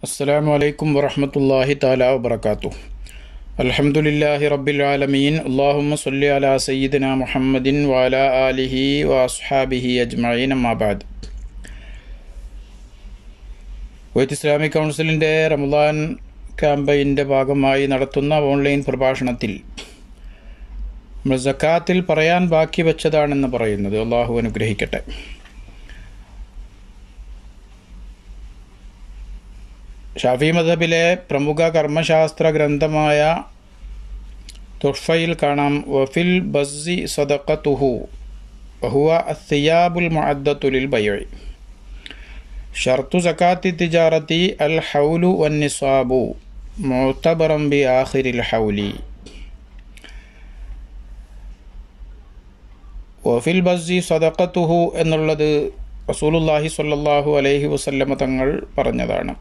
السلام عليكم ورحمة الله تعالى وبركاته الحمد لله رب العالمين اللهم صل على سيدنا محمد وعلى آله وأصحابه أجمعين أما بعد Kuwait Islamic കൗൺസിലിൻ്റെ റമദാൻ ക്യാമ്പയിൻ്റെ ഭാഗമായി നടത്തുന്ന ഓൺലൈൻ പ്രഭാഷണത്തിൽ നമ്മൾ ജക്കാത്തിൽ പറയാൻ ബാക്കി വെച്ചതാണെന്ന് പറയുന്നത് അള്ളാഹു അനുഗ്രഹിക്കട്ടെ ഷാഫി മദബിലെ പ്രമുഖ കർമ്മശാസ്ത്ര ഗ്രന്ഥമായ തുഫയിൽ കാണാം വഫിൽ ബസ്സി സദഖത്തുഹു വഹുവ അസിയാബുൽ മുഅദ്ദത്തുലിൽ ബൈഅി ഷർത്തു സക്കാത്തി തിജാറത്തി അൽ ഹൗലു വന്നിസാബു മുത്തബറം ബി ആഖിരിൽ ഹൗലി വഫിൽ ബസ്സി സദഖത്തുഹു എന്നുള്ളത് റസൂലുല്ലാഹി സ്വല്ലല്ലാഹു അലൈഹി വസല്ലമ തങ്ങൾ പറഞ്ഞതാണ്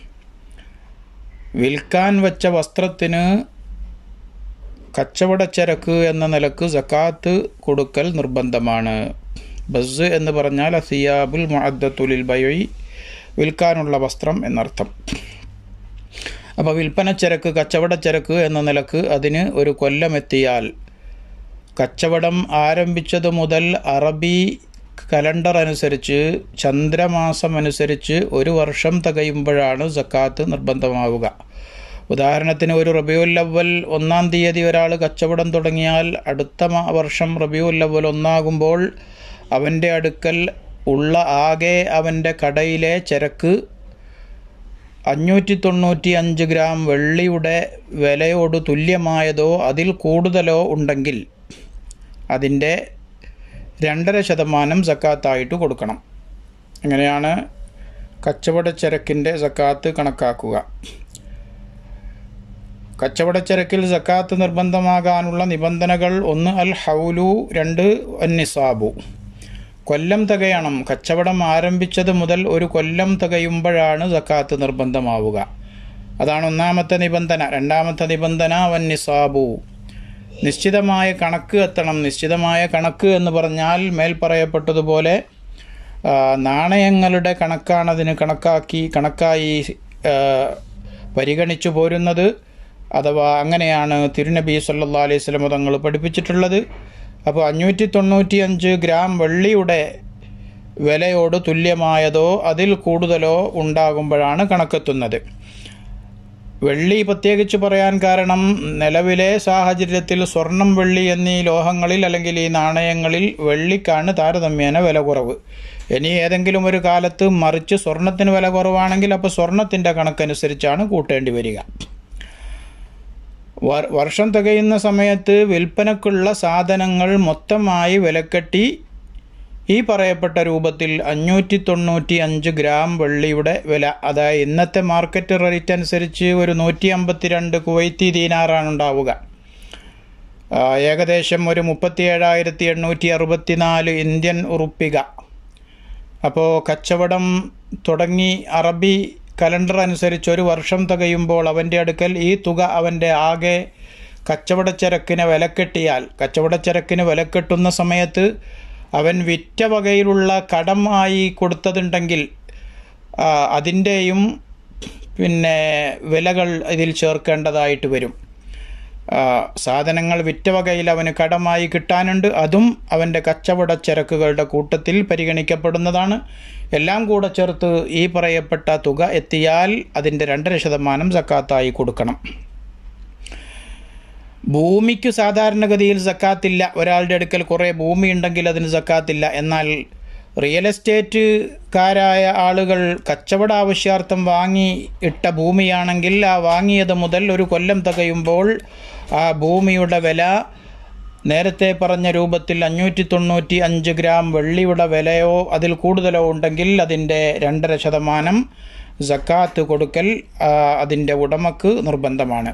വിൽക്കാൻ വെച്ച വസ്ത്രത്തിന് കച്ചവടച്ചരക്ക് എന്ന നിലക്ക് സക്കാത്ത് കൊടുക്കൽ നിർബന്ധമാണ് ബസ് എന്ന് പറഞ്ഞാൽ അസിയാബുൽ മുഅദ്ദത്തുലിൽ ബയൊയി വിൽക്കാനുള്ള വസ്ത്രം എന്നർത്ഥം അപ്പോൾ വിൽപ്പനച്ചരക്ക് കച്ചവടച്ചരക്ക് എന്ന നിലക്ക് അതിന് ഒരു കൊല്ലമെത്തിയാൽ കച്ചവടം ആരംഭിച്ചതു മുതൽ അറബി കലണ്ടർ അനുസരിച്ച് ചന്ദ്രമാസം അനുസരിച്ച് ഒരു വർഷം തികയുമ്പോഴാണ് സക്കാത്ത് നിർബന്ധമാവുക ഉദാഹരണത്തിന് ഒരു റബിയുൽ അവൽ ഒന്നാം തീയതി ഒരാൾ കച്ചവടം തുടങ്ങിയാൽ അടുത്ത വർഷം റബിയുൽ അവൽ ഒന്നാകുമ്പോൾ അവൻ്റെ അടുക്കൽ ഉള്ള ആകെ അവൻ്റെ കടയിലെ ചരക്ക് അഞ്ഞൂറ്റി തൊണ്ണൂറ്റി അഞ്ച് ഗ്രാം വെള്ളിയുടെ വിലയോട് തുല്യമായതോ അതിൽ കൂടുതലോ ഉണ്ടെങ്കിൽ അതിൻ്റെ രണ്ടര ശതമാനം സക്കാത്തായിട്ട് കൊടുക്കണം അങ്ങനെയാണ് കച്ചവടച്ചരക്കിൻ്റെ സക്കാത്ത് കണക്കാക്കുക കച്ചവടച്ചരക്കിൽ സക്കാത്ത് നിർബന്ധമാകാനുള്ള നിബന്ധനകൾ ഒന്ന് അൽ ഹൗലു രണ്ട് അന്നിസാബു കൊല്ലം തികയണം കച്ചവടം ആരംഭിച്ചത് മുതൽ ഒരു കൊല്ലം തികയുമ്പോഴാണ് സക്കാത്ത് നിർബന്ധമാവുക അതാണ് ഒന്നാമത്തെ നിബന്ധന രണ്ടാമത്തെ നിബന്ധന വന്നിസാബു നിശ്ചിതമായ കണക്ക് എത്തണം നിശ്ചിതമായ കണക്ക് എന്ന് പറഞ്ഞാൽ മേൽ പറയപ്പെട്ടതുപോലെ നാണയങ്ങളുടെ കണക്കാണ് അതിന് കണക്കാക്കി കണക്കായി പരിഗണിച്ചു പോരുന്നത് അഥവാ അങ്ങനെയാണ് തിരുനബി സല്ലാ അലൈഹി സ്വലമ തങ്ങൾ പഠിപ്പിച്ചിട്ടുള്ളത് അപ്പോൾ അഞ്ഞൂറ്റി തൊണ്ണൂറ്റി അഞ്ച് ഗ്രാം വെള്ളിയുടെ വിലയോട് തുല്യമായതോ അതിൽ കൂടുതലോ ഉണ്ടാകുമ്പോഴാണ് കണക്കെത്തുന്നത് വെള്ളി പ്രത്യേകിച്ച് പറയാൻ കാരണം നിലവിലെ സാഹചര്യത്തിൽ സ്വർണം വെള്ളി എന്നീ ലോഹങ്ങളിൽ അല്ലെങ്കിൽ ഈ നാണയങ്ങളിൽ വെള്ളിക്കാണ് താരതമ്യേന വില കുറവ് ഇനി ഏതെങ്കിലും ഒരു കാലത്ത് മറിച്ച് സ്വർണത്തിന് വില കുറവാണെങ്കിൽ അപ്പോൾ സ്വർണത്തിൻ്റെ കണക്കനുസരിച്ചാണ് കൂട്ടേണ്ടി വരിക വർഷം തികയുന്ന സമയത്ത് വിൽപ്പനക്കുള്ള സാധനങ്ങൾ മൊത്തമായി വിലക്കെട്ടി ഈ പറയപ്പെട്ട രൂപത്തിൽ അഞ്ഞൂറ്റി തൊണ്ണൂറ്റി അഞ്ച് ഗ്രാം വെള്ളിയുടെ വില അതായത് ഇന്നത്തെ മാർക്കറ്റ് റേറ്റ് അനുസരിച്ച് ഒരു നൂറ്റി അമ്പത്തിരണ്ട് കുവൈത്തി ദീനാറാണ് ഉണ്ടാവുക ഏകദേശം ഒരു മുപ്പത്തി ഏഴായിരത്തി എണ്ണൂറ്റി അറുപത്തിനാല് ഇന്ത്യൻ ഉറുപ്പിക അപ്പോൾ കച്ചവടം തുടങ്ങി അറബി കലണ്ടർ അനുസരിച്ച് ഒരു വർഷം തികയുമ്പോൾ അവൻ്റെ അടുക്കൽ ഈ തുക അവൻ്റെ ആകെ കച്ചവടച്ചരക്കിന് വിലക്കെട്ടിയാൽ കച്ചവടച്ചരക്കിന് വിലക്കെട്ടുന്ന സമയത്ത് അവൻ വിറ്റ വകയിലുള്ള കടമായി കൊടുത്തതുണ്ടെങ്കിൽ അതിൻ്റെയും പിന്നെ വിലകൾ ഇതിൽ ചേർക്കേണ്ടതായിട്ട് വരും സാധനങ്ങൾ വിറ്റ വകയിൽ അവന് കടമായി കിട്ടാനുണ്ട് അതും അവൻ്റെ കച്ചവട ചരക്കുകളുടെ കൂട്ടത്തിൽ പരിഗണിക്കപ്പെടുന്നതാണ് എല്ലാം കൂടെ ചേർത്ത് ഈ പറയപ്പെട്ട തുക എത്തിയാൽ അതിൻ്റെ രണ്ടര ശതമാനം സക്കാത്തായി കൊടുക്കണം ഭൂമിക്ക് സാധാരണഗതിയിൽ സക്കാത്തില്ല ഒരാളുടെ അടുക്കൽ കുറേ ഭൂമി ഉണ്ടെങ്കിൽ അതിന് സക്കാത്തില്ല എന്നാൽ റിയൽ എസ്റ്റേറ്റുകാരായ ആളുകൾ കച്ചവട ആവശ്യാർത്ഥം വാങ്ങി ഇട്ട ഭൂമിയാണെങ്കിൽ ആ വാങ്ങിയത് മുതൽ ഒരു കൊല്ലം തികയുമ്പോൾ ആ ഭൂമിയുടെ വില നേരത്തെ പറഞ്ഞ രൂപത്തിൽ അഞ്ഞൂറ്റി തൊണ്ണൂറ്റി അഞ്ച് ഗ്രാം വെള്ളിയുടെ വിലയോ അതിൽ കൂടുതലോ ഉണ്ടെങ്കിൽ അതിൻ്റെ രണ്ടര ശതമാനം സക്കാത്ത് കൊടുക്കൽ അതിൻ്റെ ഉടമക്ക് നിർബന്ധമാണ്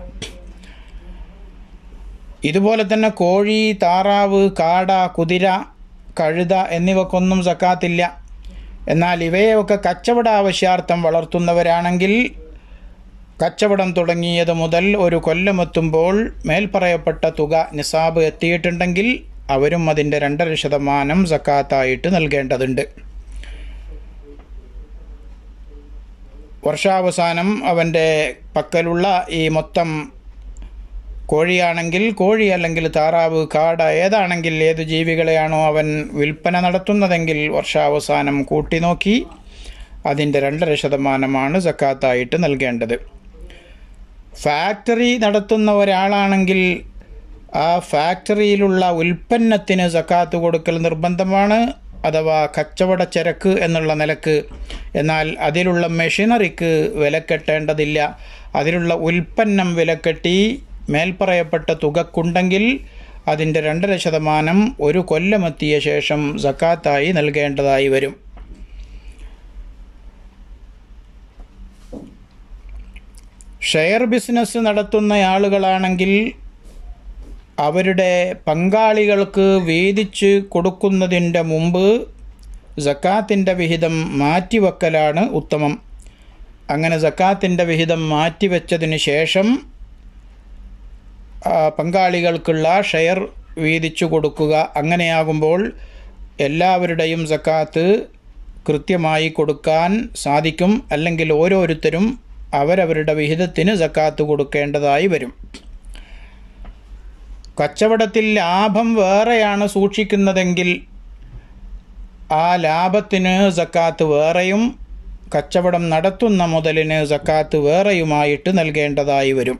ഇതുപോലെ തന്നെ കോഴി താറാവ് കാട കുതിര കഴുത എന്നിവക്കൊന്നും സക്കാത്തില്ല എന്നാൽ ഇവയൊക്കെ കച്ചവട ആവശ്യാർത്ഥം വളർത്തുന്നവരാണെങ്കിൽ കച്ചവടം തുടങ്ങിയത് മുതൽ ഒരു കൊല്ലമെത്തുമ്പോൾ മേൽപ്പറയപ്പെട്ട തുക നിസാബ് എത്തിയിട്ടുണ്ടെങ്കിൽ അവരും അതിൻ്റെ രണ്ടര ശതമാനം സക്കാത്തായിട്ട് നൽകേണ്ടതുണ്ട് വർഷാവസാനം അവൻ്റെ പക്കലുള്ള ഈ മൊത്തം കോഴിയാണെങ്കിൽ കോഴി അല്ലെങ്കിൽ താറാവ് കാട ഏതാണെങ്കിൽ ഏത് ജീവികളെയാണോ അവൻ വിൽപ്പന നടത്തുന്നതെങ്കിൽ വർഷാവസാനം കൂട്ടി നോക്കി അതിൻ്റെ രണ്ടര ശതമാനമാണ് സക്കാത്തായിട്ട് നൽകേണ്ടത് ഫാക്ടറി നടത്തുന്ന ഒരാളാണെങ്കിൽ ആ ഫാക്ടറിയിലുള്ള ഉൽപ്പന്നത്തിന് സക്കാത്ത് കൊടുക്കൽ നിർബന്ധമാണ് അഥവാ കച്ചവട ചരക്ക് എന്നുള്ള നിലക്ക് എന്നാൽ അതിലുള്ള മെഷീനറിക്ക് വിലക്കെട്ടേണ്ടതില്ല അതിലുള്ള ഉൽപ്പന്നം വിലക്കെട്ടി മേൽപ്പറയപ്പെട്ട തുകക്കുണ്ടെങ്കിൽ അതിൻ്റെ രണ്ടര ശതമാനം ഒരു കൊല്ലമെത്തിയ ശേഷം സക്കാത്തായി നൽകേണ്ടതായി വരും ഷെയർ ബിസിനസ് നടത്തുന്ന ആളുകളാണെങ്കിൽ അവരുടെ പങ്കാളികൾക്ക് വീതിച്ച് കൊടുക്കുന്നതിൻ്റെ മുമ്പ് സക്കാത്തിൻ്റെ വിഹിതം മാറ്റിവെക്കലാണ് ഉത്തമം അങ്ങനെ സക്കാത്തിൻ്റെ വിഹിതം മാറ്റിവെച്ചതിന് ശേഷം പങ്കാളികൾക്കുള്ള ഷെയർ വീതിച്ചു കൊടുക്കുക അങ്ങനെയാകുമ്പോൾ എല്ലാവരുടെയും സക്കാത്ത് കൃത്യമായി കൊടുക്കാൻ സാധിക്കും അല്ലെങ്കിൽ ഓരോരുത്തരും അവരവരുടെ വിഹിതത്തിന് സക്കാത്ത് കൊടുക്കേണ്ടതായി വരും കച്ചവടത്തിൽ ലാഭം വേറെയാണ് സൂക്ഷിക്കുന്നതെങ്കിൽ ആ ലാഭത്തിന് സക്കാത്ത് വേറെയും കച്ചവടം നടത്തുന്ന മുതലിന് സക്കാത്ത് വേറെയുമായിട്ട് നൽകേണ്ടതായി വരും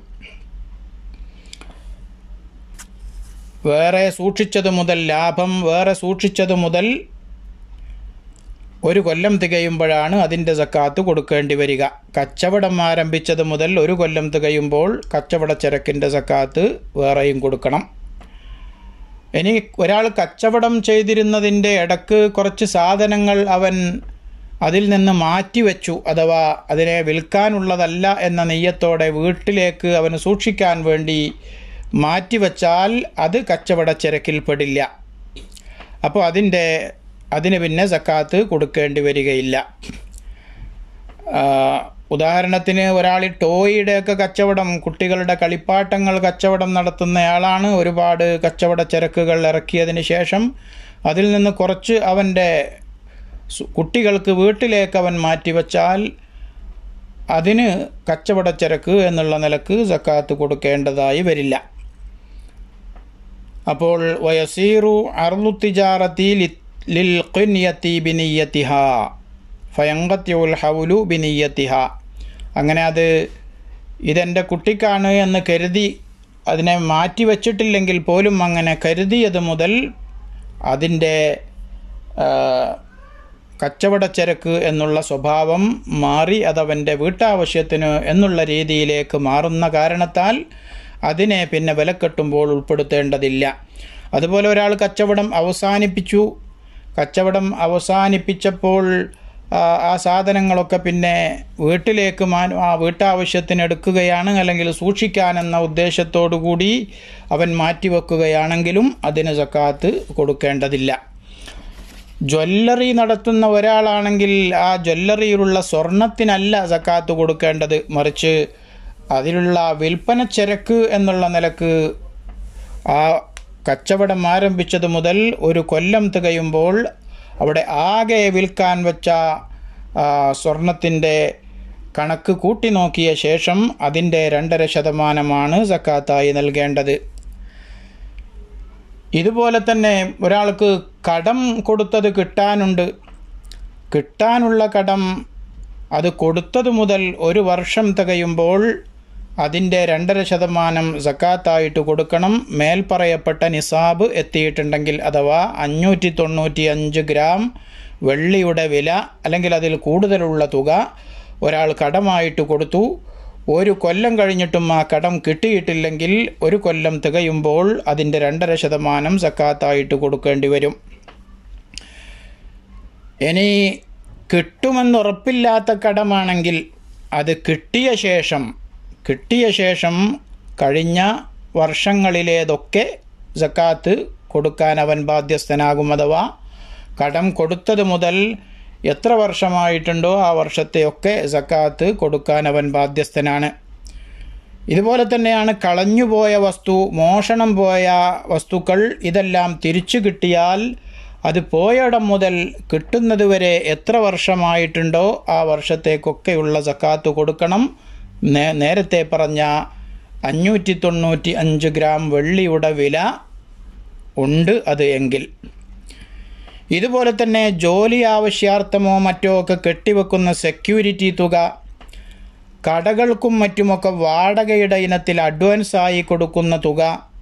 വേറെ സൂക്ഷിച്ചത് മുതൽ ലാഭം വേറെ സൂക്ഷിച്ചത് മുതൽ ഒരു കൊല്ലം തികയുമ്പോഴാണ് അതിൻ്റെ സക്കാത്ത് കൊടുക്കേണ്ടി വരിക കച്ചവടം ആരംഭിച്ചത് മുതൽ ഒരു കൊല്ലം തികയുമ്പോൾ കച്ചവട ചരക്കിൻ്റെ സക്കാത്ത് വേറെയും കൊടുക്കണം ഇനി ഒരാൾ കച്ചവടം ചെയ്തിരുന്നതിൻ്റെ ഇടക്ക് കുറച്ച് സാധനങ്ങൾ അവൻ അതിൽ നിന്ന് മാറ്റിവെച്ചു അഥവാ അതിനെ വിൽക്കാനുള്ളതല്ല എന്ന നെയ്യത്തോടെ വീട്ടിലേക്ക് അവന് സൂക്ഷിക്കാൻ വേണ്ടി മാറ്റിവെച്ചാൽ അത് കച്ചവട ചരക്കിൽപ്പെടില്ല അപ്പോൾ അതിൻ്റെ അതിന് പിന്നെ സക്കാത്ത് കൊടുക്കേണ്ടി വരികയില്ല ഉദാഹരണത്തിന് ഒരാൾ ടോയിയുടെയൊക്കെ കച്ചവടം കുട്ടികളുടെ കളിപ്പാട്ടങ്ങൾ കച്ചവടം നടത്തുന്നയാളാണ് ഒരുപാട് കച്ചവട ചരക്കുകൾ ഇറക്കിയതിന് ശേഷം അതിൽ നിന്ന് കുറച്ച് അവൻ്റെ കുട്ടികൾക്ക് വീട്ടിലേക്ക് അവൻ മാറ്റിവെച്ചാൽ അതിന് കച്ചവട ചരക്ക് എന്നുള്ള നിലക്ക് സക്കാത്ത് കൊടുക്കേണ്ടതായി വരില്ല അപ്പോൾ വയസീറു അർലു തിജാറത്തി ലിൽ ഖിന്യത്തി ബിനിയത്തിഹ ഫയങ്കത്യുൽ ഹൗലു ബിനിയത്തിഹ അങ്ങനെ അത് ഇതെൻ്റെ കുട്ടിക്കാണ് എന്ന് കരുതി അതിനെ മാറ്റി വച്ചിട്ടില്ലെങ്കിൽ പോലും അങ്ങനെ കരുതിയത് മുതൽ അതിൻ്റെ കച്ചവടച്ചരക്ക് എന്നുള്ള സ്വഭാവം മാറി അതവൻ്റെ വീട്ടാവശ്യത്തിന് എന്നുള്ള രീതിയിലേക്ക് മാറുന്ന കാരണത്താൽ അതിനെ പിന്നെ വിലക്കെട്ടുമ്പോൾ ഉൾപ്പെടുത്തേണ്ടതില്ല അതുപോലെ ഒരാൾ കച്ചവടം അവസാനിപ്പിച്ചു കച്ചവടം അവസാനിപ്പിച്ചപ്പോൾ ആ സാധനങ്ങളൊക്കെ പിന്നെ വീട്ടിലേക്ക് മാ ആ വീട്ടാവശ്യത്തിന് എടുക്കുകയാണ് അല്ലെങ്കിൽ സൂക്ഷിക്കാനെന്ന ഉദ്ദേശത്തോടു കൂടി അവൻ മാറ്റിവെക്കുകയാണെങ്കിലും അതിന് സക്കാത്ത് കൊടുക്കേണ്ടതില്ല ജ്വല്ലറി നടത്തുന്ന ഒരാളാണെങ്കിൽ ആ ജ്വല്ലറിയിലുള്ള സ്വർണത്തിനല്ല സക്കാത്ത് കൊടുക്കേണ്ടത് മറിച്ച് അതിലുള്ള വിൽപ്പന ചരക്ക് എന്നുള്ള നിലക്ക് ആ കച്ചവടം ആരംഭിച്ചത് മുതൽ ഒരു കൊല്ലം തികയുമ്പോൾ അവിടെ ആകെ വിൽക്കാൻ വെച്ച സ്വർണത്തിൻ്റെ കണക്ക് കൂട്ടി നോക്കിയ ശേഷം അതിൻ്റെ രണ്ടര ശതമാനമാണ് സക്കാത്തായി നൽകേണ്ടത് ഇതുപോലെ തന്നെ ഒരാൾക്ക് കടം കൊടുത്തത് കിട്ടാനുണ്ട് കിട്ടാനുള്ള കടം അത് കൊടുത്തത് മുതൽ ഒരു വർഷം തികയുമ്പോൾ അതിൻ്റെ രണ്ടര ശതമാനം സക്കാത്തായിട്ട് കൊടുക്കണം മേൽപ്പറയപ്പെട്ട നിസാബ് എത്തിയിട്ടുണ്ടെങ്കിൽ അഥവാ അഞ്ഞൂറ്റി തൊണ്ണൂറ്റി അഞ്ച് ഗ്രാം വെള്ളിയുടെ വില അല്ലെങ്കിൽ അതിൽ കൂടുതലുള്ള തുക ഒരാൾ കടമായിട്ട് കൊടുത്തു ഒരു കൊല്ലം കഴിഞ്ഞിട്ടും ആ കടം കിട്ടിയിട്ടില്ലെങ്കിൽ ഒരു കൊല്ലം തികയുമ്പോൾ അതിൻ്റെ രണ്ടര ശതമാനം സക്കാത്തായിട്ട് കൊടുക്കേണ്ടി വരും ഇനി കിട്ടുമെന്നുറപ്പില്ലാത്ത കടമാണെങ്കിൽ അത് കിട്ടിയ ശേഷം കിട്ടിയ ശേഷം കഴിഞ്ഞ വർഷങ്ങളിലേതൊക്കെ സക്കാത്ത് കൊടുക്കാൻ അവൻ ബാധ്യസ്ഥനാകും അഥവാ കടം കൊടുത്തത് മുതൽ എത്ര വർഷമായിട്ടുണ്ടോ ആ വർഷത്തെയൊക്കെ സക്കാത്ത് കൊടുക്കാൻ അവൻ ബാധ്യസ്ഥനാണ് ഇതുപോലെ തന്നെയാണ് കളഞ്ഞുപോയ വസ്തു മോഷണം പോയ വസ്തുക്കൾ ഇതെല്ലാം തിരിച്ചു കിട്ടിയാൽ അത് പോയയിടം മുതൽ കിട്ടുന്നത് വരെ എത്ര വർഷമായിട്ടുണ്ടോ ആ വർഷത്തേക്കൊക്കെയുള്ള സക്കാത്ത് കൊടുക്കണം നേ- നേരത്തെ പറഞ്ഞ അഞ്ഞൂറ്റി തൊണ്ണൂറ്റി അഞ്ച് ഗ്രാം വെള്ളിയുടെ വില ഉണ്ട് അത് എങ്കിൽ ഇതുപോലെ തന്നെ ജോലി ആവശ്യാർത്ഥമോ മറ്റോ ഒക്കെ കെട്ടിവെക്കുന്ന സെക്യൂരിറ്റി തുക കടകൾക്കും മറ്റുമൊക്കെ വാടകയുടെ ഇനത്തിൽ അഡ്വാൻസായി കൊടുക്കുന്ന തുക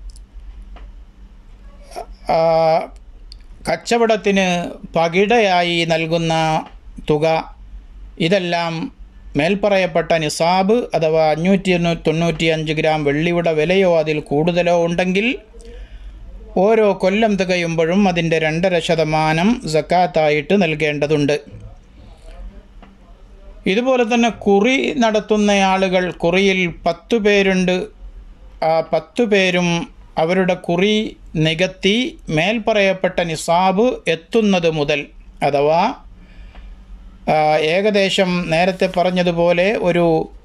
ആ, കച്ചവടത്തിന് പകിടയായി നൽകുന്ന തുക ഇതെല്ലാം മേൽപ്പറയപ്പെട്ട നിസാബ് അഥവാ അഞ്ഞൂറ്റി തൊണ്ണൂറ്റി അഞ്ച് ഗ്രാം വെള്ളിയുടെ വിലയോ അതിൽ കൂടുതലോ ഉണ്ടെങ്കിൽ ഓരോ കൊല്ലം തികയുമ്പോഴും അതിൻ്റെ രണ്ടര ശതമാനം സക്കാത്തായിട്ട് നൽകേണ്ടതുണ്ട് ഇതുപോലെ തന്നെ കുറി നടത്തുന്ന ആളുകൾ കുറിയിൽ പത്തു പേരുണ്ട് ആ പത്തു പേരും അവരുടെ കുറി നികത്തി മേൽപ്പറയപ്പെട്ട നിസാബ് എത്തുന്നത് മുതൽ അഥവാ ആ, ഏകദേശം നേരത്തെ പറഞ്ഞതുപോലെ ഒരു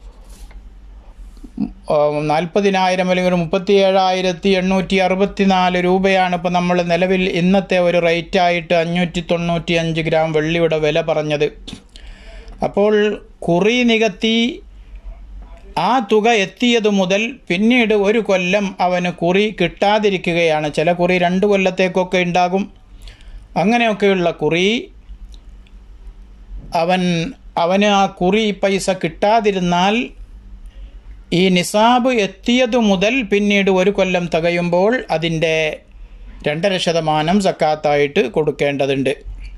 നാൽപ്പതിനായിരം അല്ലെങ്കിൽ ഒരു മുപ്പത്തി ഏഴായിരത്തി എണ്ണൂറ്റി അറുപത്തി നാല് രൂപയാണ് ഇപ്പോൾ നമ്മൾ നിലവിൽ ഇന്നത്തെ ഒരു റേറ്റായിട്ട് അഞ്ഞൂറ്റി തൊണ്ണൂറ്റി അഞ്ച് ഗ്രാം വെള്ളിയുടെ വില പറഞ്ഞത് അപ്പോൾ കുറി നികത്തി ആ തുക എത്തിയത് മുതൽ പിന്നീട് ഒരു കൊല്ലം അവന് കുറി കിട്ടാതിരിക്കുകയാണ് ചില കുറി രണ്ട് കൊല്ലത്തേക്കൊക്കെ ഉണ്ടാകും അങ്ങനെയൊക്കെയുള്ള കുറി അവൻ അവന് ആ കുറി പൈസ കിട്ടാതിരുന്നാൽ ഈ നിസാബ് എത്തിയതു മുതൽ പിന്നീട് ഒരു കൊല്ലം തികയുമ്പോൾ അതിൻ്റെ രണ്ടര ശതമാനം സക്കാത്തായിട്ട് കൊടുക്കേണ്ടതുണ്ട്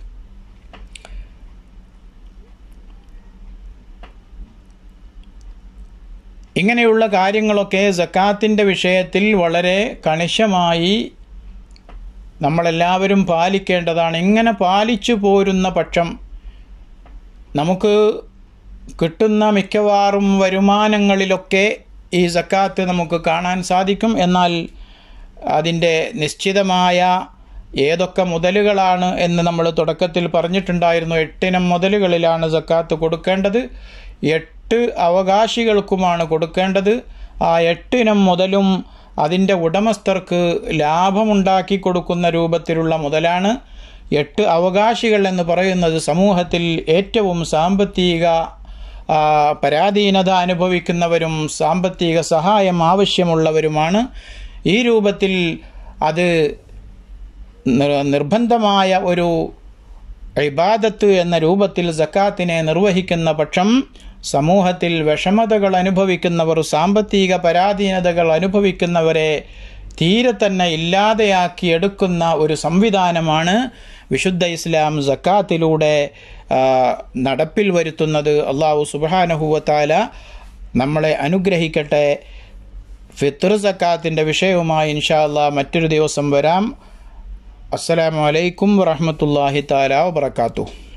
ഇങ്ങനെയുള്ള കാര്യങ്ങളൊക്കെ സക്കാത്തിൻ്റെ വിഷയത്തിൽ വളരെ കണിശമായി നമ്മളെല്ലാവരും പാലിക്കേണ്ടതാണ് ഇങ്ങനെ പാലിച്ചു പോരുന്ന പക്ഷം നമുക്ക് കിട്ടുന്ന മിക്കവാറും വരുമാനങ്ങളിലൊക്കെ ഈ സക്കാത്ത് നമുക്ക് കാണാൻ സാധിക്കും എന്നാൽ അതിൻ്റെ നിശ്ചിതമായ ഏതൊക്കെ മുതലുകളാണ് എന്ന് നമ്മൾ തുടക്കത്തിൽ പറഞ്ഞിട്ടുണ്ടായിരുന്നു എട്ടിനം മുതലുകളിലാണ് സക്കാത്ത് കൊടുക്കേണ്ടത് എട്ട് അവകാശികൾക്കുമാണ് കൊടുക്കേണ്ടത് ആ എട്ടിനം മുതലും അതിൻ്റെ ഉടമസ്ഥർക്ക് ലാഭമുണ്ടാക്കി കൊടുക്കുന്ന രൂപത്തിലുള്ള മുതലാണ് എട്ട് അവകാശികൾ എന്ന് പറയുന്നത് സമൂഹത്തിൽ ഏറ്റവും സാമ്പത്തിക ആ, പരാധീനത അനുഭവിക്കുന്നവരും സാമ്പത്തിക സഹായം ആവശ്യമുള്ളവരുമാണ് ഈ രൂപത്തിൽ അത് നിർ- നിർബന്ധമായ ഒരു ഇബാദത്ത് എന്ന രൂപത്തിൽ സക്കാത്തിനെ നിർവഹിക്കുന്ന പക്ഷം സമൂഹത്തിൽ വിഷമതകൾ അനുഭവിക്കുന്നവർ സാമ്പത്തിക പരാധീനതകൾ അനുഭവിക്കുന്നവരെ തീരെ തന്നെ ഇല്ലാതെയാക്കി എടുക്കുന്ന ഒരു സംവിധാനമാണ് വിശുദ്ധ ഇസ്ലാം സക്കാത്തിലൂടെ ആ, നടപ്പിൽ വരുത്തുന്നത് അള്ളാഹു സുബാനഹുവത്താല നമ്മളെ അനുഗ്രഹിക്കട്ടെ ഫിത്ർ സക്കാത്തിൻ്റെ വിഷയവുമായി ഇൻഷാ അല്ലാ മറ്റൊരു ദിവസം വരാം അസ്സലാമു അലൈക്കും വറഹ്മത്തുള്ളാഹി താല വബറകാതുഹു